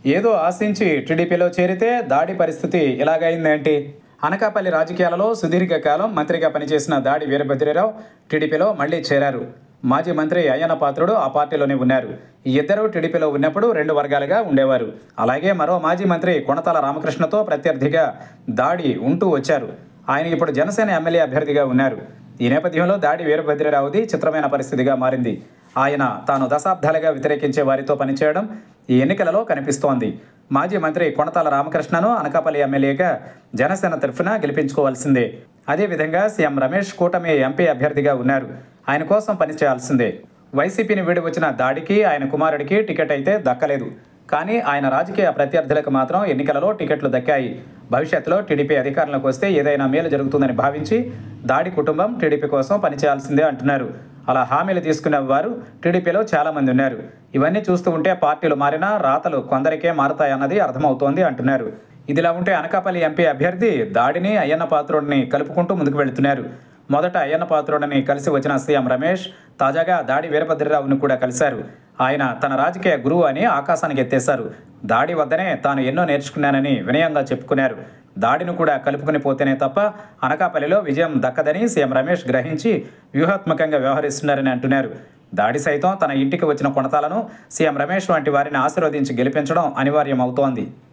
ఏదో ఆశించి టీడీపీలో చేరితే దాడి పరిస్థితి ఇలాగైందేంటి అనకాపల్లి రాజకీయాలలో సుదీర్ఘ కాలం మంత్రిగా పనిచేసిన దాడి వీరభద్రరావు టీడీపీలో మళ్లీ చేరారు మాజీ మంత్రి అయ్యన్న పాత్రుడు ఆ పార్టీలోనే ఉన్నారు ఈ ఇద్దరు టీడీపీలో ఉన్నప్పుడు రెండు వర్గాలుగా ఉండేవారు అలాగే మరో మాజీ మంత్రి కొణతాల రామకృష్ణతో ప్రత్యర్థిగా దాడి ఉంటూ వచ్చారు ఆయన ఇప్పుడు జనసేన ఎమ్మెల్యే అభ్యర్థిగా ఉన్నారు ఈ నేపథ్యంలో దాడి వీరభద్రరావుది చిత్రమైన పరిస్థితిగా మారింది ఆయన తాను దశాబ్దాలుగా వ్యతిరేకించే వారితో పనిచేయడం ఈ ఎన్నికలలో కనిపిస్తోంది మాజీ మంత్రి కొణతాల రామకృష్ణను అనకాపల్లి ఎమ్మెల్యేగా జనసేన తరఫున గెలిపించుకోవాల్సిందే అదేవిధంగా సీఎం రమేష్ కూటమి ఎంపీ అభ్యర్థిగా ఉన్నారు ఆయన కోసం పనిచేయాల్సిందే వైసీపీని వీడి వచ్చిన దాడికి ఆయన కుమారుడికి టికెట్ అయితే దక్కలేదు కానీ ఆయన రాజకీయ ప్రత్యర్థులకు మాత్రం ఎన్నికలలో టికెట్లు దక్కాయి భవిష్యత్తులో టీడీపీ అధికారంలోకి వస్తే ఏదైనా మేలు జరుగుతుందని భావించి దాడి కుటుంబం టీడీపీ కోసం పనిచేయాల్సిందే అంటున్నారు అలా హామీలు తీసుకున్న వారు టీడీపీలో చాలామంది ఉన్నారు ఇవన్నీ చూస్తూ ఉంటే పార్టీలు మారినా రాతలు కొందరికే మారతాయన్నది అర్థమవుతోంది అంటున్నారు ఇదిలా ఉంటే అనకాపల్లి ఎంపీ అభ్యర్థి దాడిని అయ్యన్న పాత్రుడిని కలుపుకుంటూ ముందుకు వెళుతున్నారు మొదట అయ్యన్న పాత్రుడిని కలిసి వచ్చిన సీఎం రమేష్ తాజాగా దాడి వీరభద్రరావును కూడా కలిశారు ఆయన తన రాజకీయ గురువు అని ఆకాశానికి ఎత్తేశారు దాడి వద్దనే తాను ఎన్నో నేర్చుకున్నానని వినయంగా చెప్పుకున్నారు దాడిని కూడా కలుపుకుని పోతేనే తప్ప అనకాపల్లిలో విజయం దక్కదని సీఎం రమేష్ గ్రహించి వ్యూహాత్మకంగా వ్యవహరిస్తున్నారని అంటున్నారు దాడి సైతం తన ఇంటికి వచ్చిన కొనతాలను సీఎం రమేష్ వంటి వారిని ఆశీర్వదించి గెలిపించడం అనివార్యం అవుతోంది